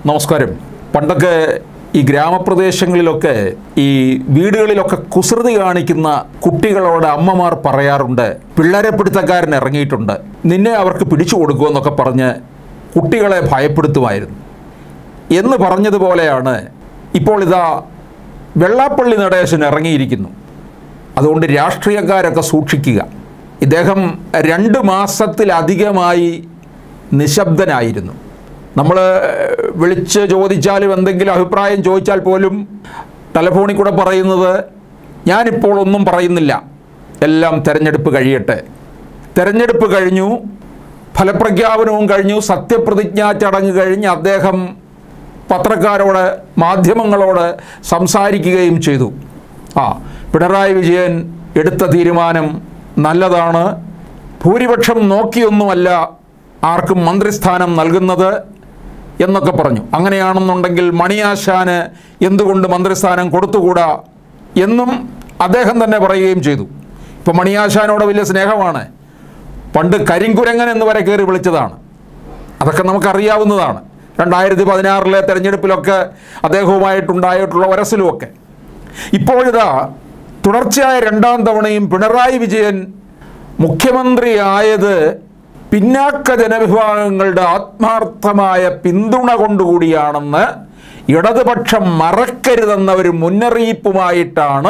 നമസ്കാരം പണ്ടൊക്കെ ഈ ഗ്രാമപ്രദേശങ്ങളിലൊക്കെ ഈ വീടുകളിലൊക്കെ കുസൃതി കാണിക്കുന്ന കുട്ടികളോട് അമ്മമാർ പറയാറുണ്ട് പിള്ളേരെ പിടുത്തക്കാരൻ ഇറങ്ങിയിട്ടുണ്ട് നിന്നെ അവർക്ക് പിടിച്ചു കൊടുക്കുമെന്നൊക്കെ പറഞ്ഞ് കുട്ടികളെ ഭയപ്പെടുത്തുമായിരുന്നു എന്ന് പറഞ്ഞതുപോലെയാണ് ഇപ്പോൾ ഇതാ വെള്ളാപ്പള്ളി നടേശൻ ഇറങ്ങിയിരിക്കുന്നു അതുകൊണ്ട് രാഷ്ട്രീയക്കാരൊക്കെ സൂക്ഷിക്കുക ഇദ്ദേഹം രണ്ട് മാസത്തിലധികമായി നിശബ്ദനായിരുന്നു നമ്മൾ വിളിച്ച് ചോദിച്ചാലും എന്തെങ്കിലും അഭിപ്രായം ചോദിച്ചാൽ പോലും ടെലഫോണിൽ കൂടെ പറയുന്നത് ഞാനിപ്പോൾ ഒന്നും പറയുന്നില്ല എല്ലാം തെരഞ്ഞെടുപ്പ് കഴിയട്ടെ തെരഞ്ഞെടുപ്പ് കഴിഞ്ഞു ഫലപ്രഖ്യാപനവും കഴിഞ്ഞു സത്യപ്രതിജ്ഞാ ചടങ്ങ് കഴിഞ്ഞ് അദ്ദേഹം പത്രക്കാരോട് മാധ്യമങ്ങളോട് സംസാരിക്കുകയും ചെയ്തു ആ പിണറായി വിജയൻ എടുത്ത തീരുമാനം നല്ലതാണ് ഭൂരിപക്ഷം നോക്കിയൊന്നുമല്ല ആർക്കും മന്ത്രിസ്ഥാനം നൽകുന്നത് എന്നൊക്കെ പറഞ്ഞു അങ്ങനെയാണെന്നുണ്ടെങ്കിൽ മണിയാശാന് എന്തുകൊണ്ട് മന്ത്രിസ്ഥാനം കൊടുത്തുകൂടാ എന്നും അദ്ദേഹം തന്നെ പറയുകയും ചെയ്തു ഇപ്പോൾ മണിയാശാനോട് വലിയ സ്നേഹമാണ് പണ്ട് കരിങ്കുരങ്ങൻ എന്ന് വരെ കയറി വിളിച്ചതാണ് അതൊക്കെ നമുക്കറിയാവുന്നതാണ് രണ്ടായിരത്തി പതിനാറിലെ തെരഞ്ഞെടുപ്പിലൊക്കെ അദ്ദേഹവുമായിട്ടുണ്ടായിട്ടുള്ള വരസിലുമൊക്കെ ഇപ്പോഴിതാ തുടർച്ചയായ രണ്ടാം തവണയും പിണറായി വിജയൻ മുഖ്യമന്ത്രിയായത് പിന്നാക്ക ജനവിഭാഗങ്ങളുടെ ആത്മാർത്ഥമായ പിന്തുണ കൊണ്ടുകൂടിയാണെന്ന് ഇടതുപക്ഷം മറക്കരുതെന്ന ഒരു മുന്നറിയിപ്പുമായിട്ടാണ്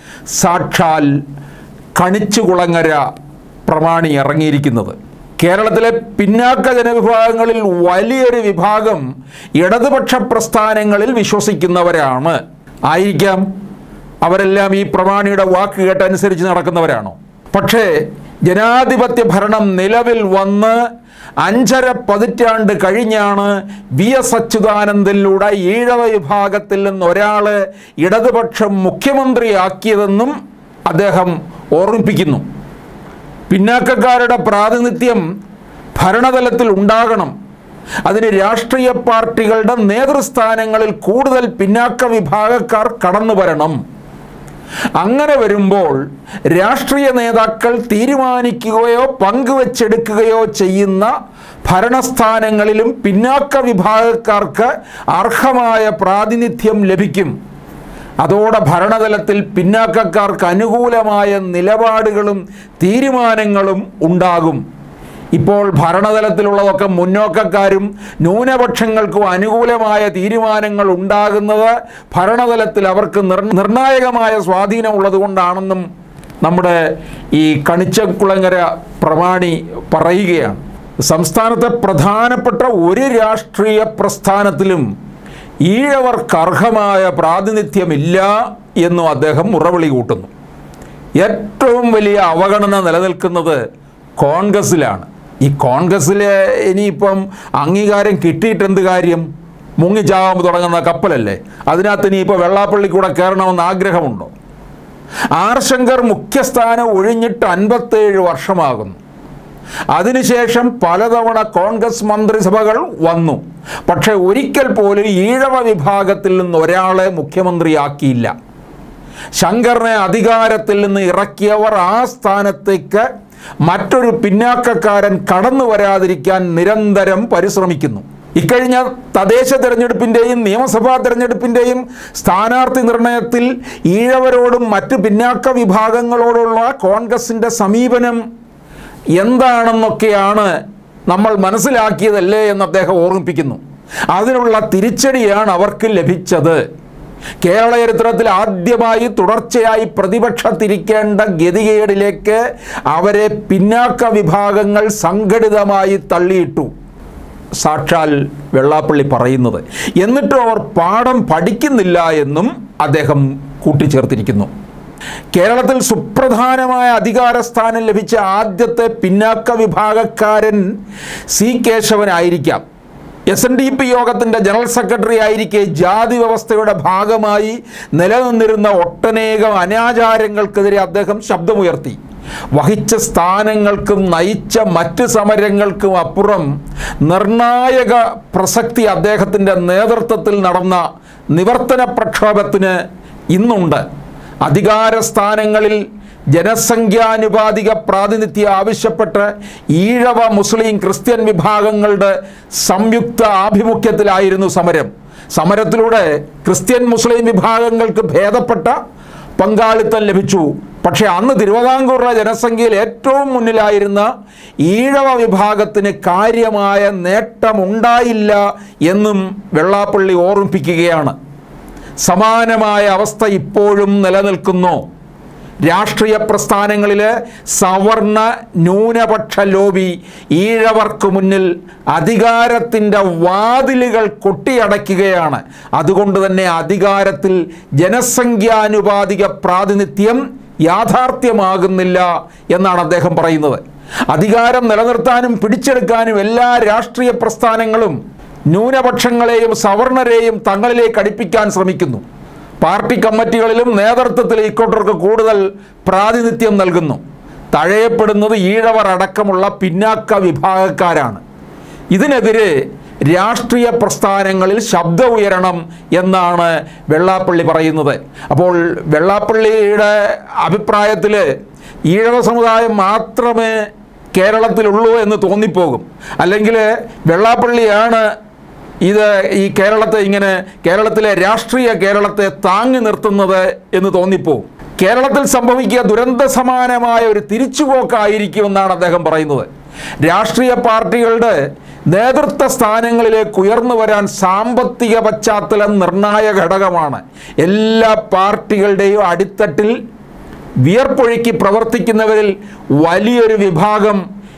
സാക്ഷാൽ കണിച്ചുകുളങ്ങര പ്രമാണി ഇറങ്ങിയിരിക്കുന്നത് കേരളത്തിലെ പിന്നാക്ക ജനവിഭാഗങ്ങളിൽ വലിയൊരു വിഭാഗം ഇടതുപക്ഷ പ്രസ്ഥാനങ്ങളിൽ വിശ്വസിക്കുന്നവരാണ് ആയിരിക്കാം അവരെല്ലാം ഈ പ്രമാണിയുടെ വാക്ക് കേട്ടനുസരിച്ച് നടക്കുന്നവരാണോ പക്ഷേ ജനാധിപത്യ ഭരണം നിലവിൽ വന്ന് അഞ്ചര പതിറ്റാണ്ട് കഴിഞ്ഞാണ് വി എസ് അച്യുതാനന്ദനിലൂടെ ഈഴവ വിഭാഗത്തിൽ നിന്ന് ഒരാള് ഇടതുപക്ഷം മുഖ്യമന്ത്രിയാക്കിയതെന്നും അദ്ദേഹം ഓർമ്മിപ്പിക്കുന്നു പിന്നാക്കക്കാരുടെ പ്രാതിനിധ്യം ഭരണതലത്തിൽ ഉണ്ടാകണം അതിന് രാഷ്ട്രീയ പാർട്ടികളുടെ നേതൃസ്ഥാനങ്ങളിൽ കൂടുതൽ പിന്നാക്ക വിഭാഗക്കാർ കടന്നു വരണം അങ്ങനെ വരുമ്പോൾ രാഷ്ട്രീയ നേതാക്കൾ തീരുമാനിക്കുകയോ പങ്കുവച്ചെടുക്കുകയോ ചെയ്യുന്ന ഭരണസ്ഥാനങ്ങളിലും പിന്നാക്ക വിഭാഗക്കാർക്ക് അർഹമായ പ്രാതിനിധ്യം ലഭിക്കും അതോടെ ഭരണതലത്തിൽ പിന്നാക്കക്കാർക്ക് അനുകൂലമായ നിലപാടുകളും തീരുമാനങ്ങളും ഉണ്ടാകും ഇപ്പോൾ ഭരണതലത്തിലുള്ളതൊക്കെ മുന്നോക്കക്കാരും ന്യൂനപക്ഷങ്ങൾക്കും അനുകൂലമായ തീരുമാനങ്ങൾ ഉണ്ടാകുന്നത് ഭരണതലത്തിൽ അവർക്ക് നിർ നിർണായകമായ സ്വാധീനമുള്ളത് കൊണ്ടാണെന്നും നമ്മുടെ ഈ കണിച്ചക്കുളങ്ങര പ്രമാണി പറയുകയാണ് സംസ്ഥാനത്തെ പ്രധാനപ്പെട്ട ഒരു രാഷ്ട്രീയ പ്രസ്ഥാനത്തിലും ഈഴവർക്ക് അർഹമായ പ്രാതിനിധ്യമില്ല എന്നും അദ്ദേഹം മുറവിളി കൂട്ടുന്നു ഏറ്റവും വലിയ അവഗണന നിലനിൽക്കുന്നത് കോൺഗ്രസ്സിലാണ് ഈ കോൺഗ്രസ്സിലെ ഇനിയിപ്പം അംഗീകാരം കിട്ടിയിട്ട് എന്ത് കാര്യം മുങ്ങിച്ചാവാൻ തുടങ്ങുന്ന കപ്പലല്ലേ അതിനകത്ത് ഇനിയിപ്പോൾ വെള്ളാപ്പള്ളി കൂടെ കയറണമെന്ന് ആഗ്രഹമുണ്ടോ ആർ ശങ്കർ മുഖ്യസ്ഥാനം ഒഴിഞ്ഞിട്ട് അൻപത്തേഴ് വർഷമാകുന്നു അതിനുശേഷം പലതവണ കോൺഗ്രസ് മന്ത്രിസഭകൾ വന്നു പക്ഷെ ഒരിക്കൽ പോലും ഈഴവ വിഭാഗത്തിൽ നിന്ന് ഒരാളെ മുഖ്യമന്ത്രിയാക്കിയില്ല ശങ്കറിനെ അധികാരത്തിൽ നിന്ന് ഇറക്കിയവർ ആ സ്ഥാനത്തേക്ക് മറ്റൊരു പിന്നാക്കക്കാരൻ കടന്നു വരാതിരിക്കാൻ നിരന്തരം പരിശ്രമിക്കുന്നു ഇക്കഴിഞ്ഞ തദ്ദേശ തെരഞ്ഞെടുപ്പിൻ്റെയും നിയമസഭാ തെരഞ്ഞെടുപ്പിൻ്റെയും സ്ഥാനാർത്ഥി നിർണയത്തിൽ ഈഴവരോടും മറ്റ് പിന്നാക്ക വിഭാഗങ്ങളോടുള്ള കോൺഗ്രസിൻ്റെ സമീപനം എന്താണെന്നൊക്കെയാണ് നമ്മൾ മനസ്സിലാക്കിയതല്ലേ എന്ന് അദ്ദേഹം ഓർമ്മിപ്പിക്കുന്നു അതിനുള്ള തിരിച്ചടിയാണ് അവർക്ക് ലഭിച്ചത് കേരള ചരിത്രത്തിൽ ആദ്യമായി തുടർച്ചയായി പ്രതിപക്ഷത്തിരിക്കേണ്ട ഗതികേടിലേക്ക് അവരെ പിന്നാക്ക വിഭാഗങ്ങൾ സംഘടിതമായി തള്ളിയിട്ടു സാക്ഷാൽ വെള്ളാപ്പള്ളി പറയുന്നത് എന്നിട്ടും അവർ പാഠം പഠിക്കുന്നില്ല എന്നും അദ്ദേഹം കൂട്ടിച്ചേർത്തിരിക്കുന്നു കേരളത്തിൽ സുപ്രധാനമായ അധികാരസ്ഥാനം ലഭിച്ച ആദ്യത്തെ പിന്നാക്ക വിഭാഗക്കാരൻ സി കേശവനായിരിക്കാം എസ് എൻ ഡി പി യോഗത്തിൻ്റെ ജനറൽ സെക്രട്ടറി ആയിരിക്കെ ജാതി വ്യവസ്ഥയുടെ ഭാഗമായി നിലനിന്നിരുന്ന ഒട്ടനേകം അനാചാരങ്ങൾക്കെതിരെ അദ്ദേഹം ശബ്ദമുയർത്തി വഹിച്ച സ്ഥാനങ്ങൾക്കും നയിച്ച മറ്റ് സമരങ്ങൾക്കും അപ്പുറം നിർണായക പ്രസക്തി അദ്ദേഹത്തിൻ്റെ നേതൃത്വത്തിൽ നടന്ന നിവർത്തന പ്രക്ഷോഭത്തിന് ഇന്നുണ്ട് അധികാര സ്ഥാനങ്ങളിൽ ജനസംഖ്യാനുപാതിക പ്രാതിനിധ്യം ആവശ്യപ്പെട്ട് ഈഴവ മുസ്ലിം ക്രിസ്ത്യൻ വിഭാഗങ്ങളുടെ സംയുക്ത ആഭിമുഖ്യത്തിലായിരുന്നു സമരം സമരത്തിലൂടെ ക്രിസ്ത്യൻ മുസ്ലിം വിഭാഗങ്ങൾക്ക് ഭേദപ്പെട്ട പങ്കാളിത്തം ലഭിച്ചു പക്ഷേ അന്ന് തിരുവിതാംകൂറിലെ ജനസംഖ്യയിൽ ഏറ്റവും മുന്നിലായിരുന്ന ഈഴവ വിഭാഗത്തിന് കാര്യമായ നേട്ടമുണ്ടായില്ല എന്നും വെള്ളാപ്പള്ളി ഓർമ്മിപ്പിക്കുകയാണ് സമാനമായ അവസ്ഥ ഇപ്പോഴും നിലനിൽക്കുന്നു രാഷ്ട്രീയ പ്രസ്ഥാനങ്ങളിൽ സവർണ ന്യൂനപക്ഷ ലോബി ഈഴവർക്ക് മുന്നിൽ അധികാരത്തിൻ്റെ വാതിലുകൾ കൊട്ടിയടയ്ക്കുകയാണ് അതുകൊണ്ട് തന്നെ അധികാരത്തിൽ ജനസംഖ്യാനുപാതിക പ്രാതിനിധ്യം യാഥാർത്ഥ്യമാകുന്നില്ല എന്നാണ് അദ്ദേഹം പറയുന്നത് അധികാരം നിലനിർത്താനും പിടിച്ചെടുക്കാനും എല്ലാ രാഷ്ട്രീയ പ്രസ്ഥാനങ്ങളും ന്യൂനപക്ഷങ്ങളെയും സവർണരെയും തങ്ങളിലേക്ക് അടുപ്പിക്കാൻ ശ്രമിക്കുന്നു പാർട്ടി കമ്മിറ്റികളിലും നേതൃത്വത്തിൽ ഇക്കൂട്ടർക്ക് കൂടുതൽ പ്രാതിനിധ്യം നൽകുന്നു തഴയപ്പെടുന്നത് ഈഴവർ അടക്കമുള്ള പിന്നാക്ക വിഭാഗക്കാരാണ് ഇതിനെതിരെ രാഷ്ട്രീയ പ്രസ്ഥാനങ്ങളിൽ ശബ്ദം ഉയരണം എന്നാണ് വെള്ളാപ്പള്ളി പറയുന്നത് അപ്പോൾ വെള്ളാപ്പള്ളിയുടെ അഭിപ്രായത്തിൽ ഈഴവ സമുദായം മാത്രമേ കേരളത്തിലുള്ളൂ എന്ന് തോന്നിപ്പോകും അല്ലെങ്കിൽ വെള്ളാപ്പള്ളിയാണ് ഇത് ഈ കേരളത്തെ ഇങ്ങനെ കേരളത്തിലെ രാഷ്ട്രീയ കേരളത്തെ താങ്ങി നിർത്തുന്നത് എന്ന് തോന്നിപ്പോവും കേരളത്തിൽ സംഭവിക്കുക ദുരന്ത സമാനമായ ഒരു തിരിച്ചുപോക്കായിരിക്കുമെന്നാണ് അദ്ദേഹം പറയുന്നത് രാഷ്ട്രീയ പാർട്ടികളുടെ നേതൃത്വ സ്ഥാനങ്ങളിലേക്ക് ഉയർന്നു വരാൻ സാമ്പത്തിക പശ്ചാത്തലം നിർണായക ഘടകമാണ് എല്ലാ പാർട്ടികളുടെയും അടിത്തട്ടിൽ വിയർപ്പൊഴുക്കി പ്രവർത്തിക്കുന്നവരിൽ വലിയൊരു വിഭാഗം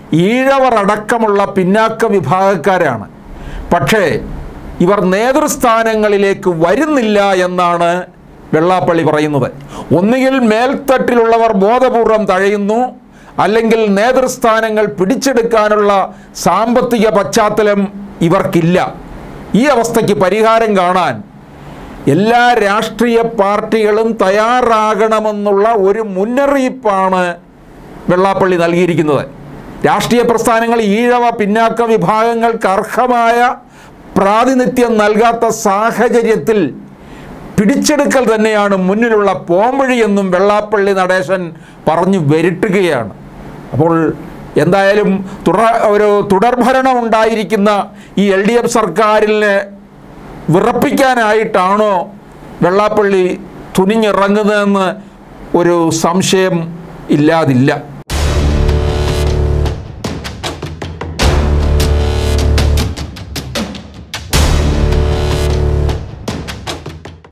ഈഴവർ അടക്കമുള്ള പിന്നാക്ക വിഭാഗക്കാരാണ് പക്ഷേ ഇവർ നേതൃസ്ഥാനങ്ങളിലേക്ക് വരുന്നില്ല എന്നാണ് വെള്ളാപ്പള്ളി പറയുന്നത് ഒന്നുകിൽ മേൽത്തട്ടിലുള്ളവർ ബോധപൂർവം തഴയുന്നു അല്ലെങ്കിൽ നേതൃസ്ഥാനങ്ങൾ പിടിച്ചെടുക്കാനുള്ള സാമ്പത്തിക പശ്ചാത്തലം ഇവർക്കില്ല ഈ അവസ്ഥയ്ക്ക് പരിഹാരം കാണാൻ എല്ലാ രാഷ്ട്രീയ പാർട്ടികളും തയ്യാറാകണമെന്നുള്ള ഒരു മുന്നറിയിപ്പാണ് വെള്ളാപ്പള്ളി നൽകിയിരിക്കുന്നത് രാഷ്ട്രീയ പ്രസ്ഥാനങ്ങൾ ഈഴവ പിന്നാക്ക വിഭാഗങ്ങൾക്ക് അർഹമായ പ്രാതിനിധ്യം നൽകാത്ത സാഹചര്യത്തിൽ പിടിച്ചെടുക്കൽ തന്നെയാണ് മുന്നിലുള്ള പോംവഴി എന്നും വെള്ളാപ്പള്ളി നടേശൻ പറഞ്ഞു വരുട്ടുകയാണ് അപ്പോൾ എന്തായാലും തുടർ ഒരു തുടർഭരണം ഉണ്ടായിരിക്കുന്ന ഈ എൽ ഡി എഫ് സർക്കാരിനെ വിറപ്പിക്കാനായിട്ടാണോ വെള്ളാപ്പള്ളി തുനിഞ്ഞിറങ്ങുന്നതെന്ന് ഒരു സംശയം ഇല്ലാതില്ല